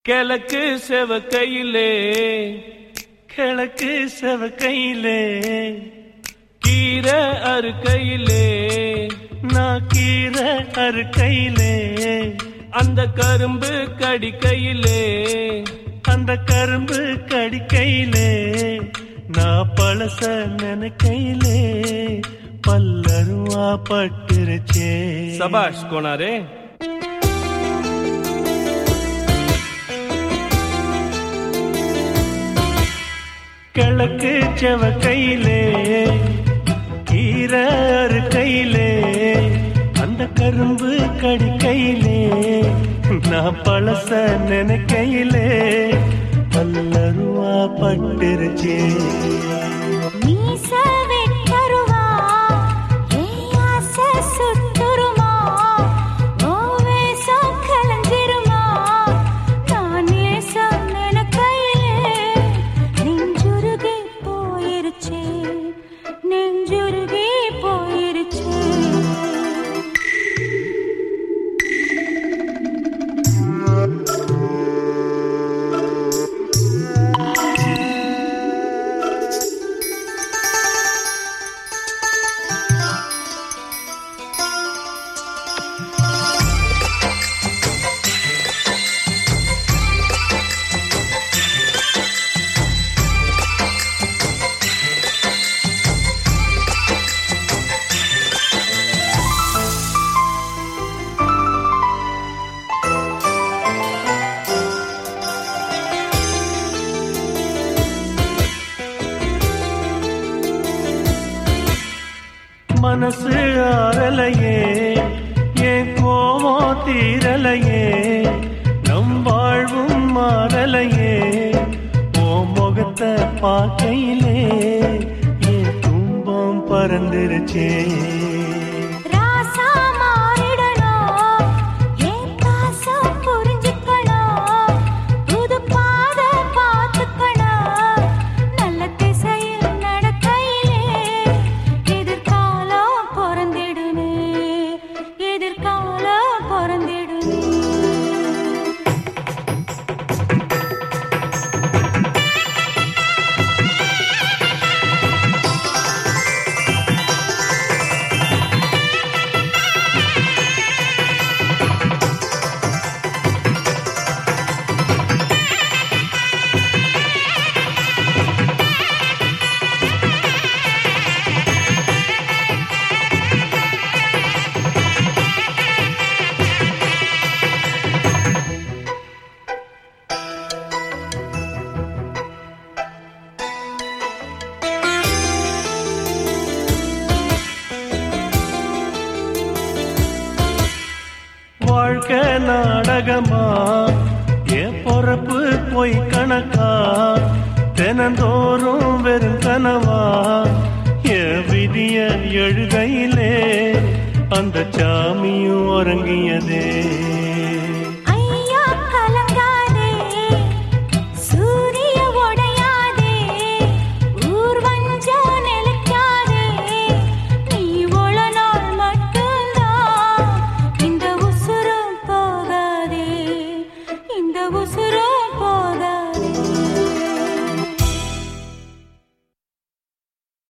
கிழக்கு செவக்கையிலே கிழக்கு செவக்கையிலே கீரை அறுக்கையிலே நான் கீரை அறுக்கையிலே அந்த கரும்பு கடிக்கையிலே அந்த கரும்பு கடிக்கையிலே நான் பழச நினைக்கையிலே பல்லருவா பட்டுருச்சே சபாஷ் கோனாரே கிழக்கு செவக்கையிலே கீரை அறுக்கையிலே அந்த கரும்பு கடிக்கையிலே நான் பழச நினைக்கையிலே பல்லருவா பட்டுருச்சே மீச வெட்டருவா ஏய் ஆசை சுட்டுருமா ஓ வேஷம் கலஞ்சிருமா நான் நேசம் நினைக்கையிலே நெஞ்சுருகி போயிருச்சே நெஞ்சுருகி போயிருச்சே மனசு ஆறலையே என் கோவம் தீரலையே நம் வாழ்வும் மாறலையே ஓ முகத்தை பார்க்கையிலே என் துன்பம் பறந்துருச்சே ராசா மாறிடணும் ஏன் பாசம் புரிஞ்சுக்கணும் புது பாத பார்த்துக்கணும் நல்ல திசையில் நடக்கையிலே எதிர்காலம் பிறந்திடுமே எதிர்காலம் பிறந்திடுமே வாழ்க்கை நாடகமா என் பொறப்பு பொய் கணக்கா தினந்தோறும் வெறும் கனவா என் விதிய எழுகையிலே அந்த சாமியும் உறங்கியதே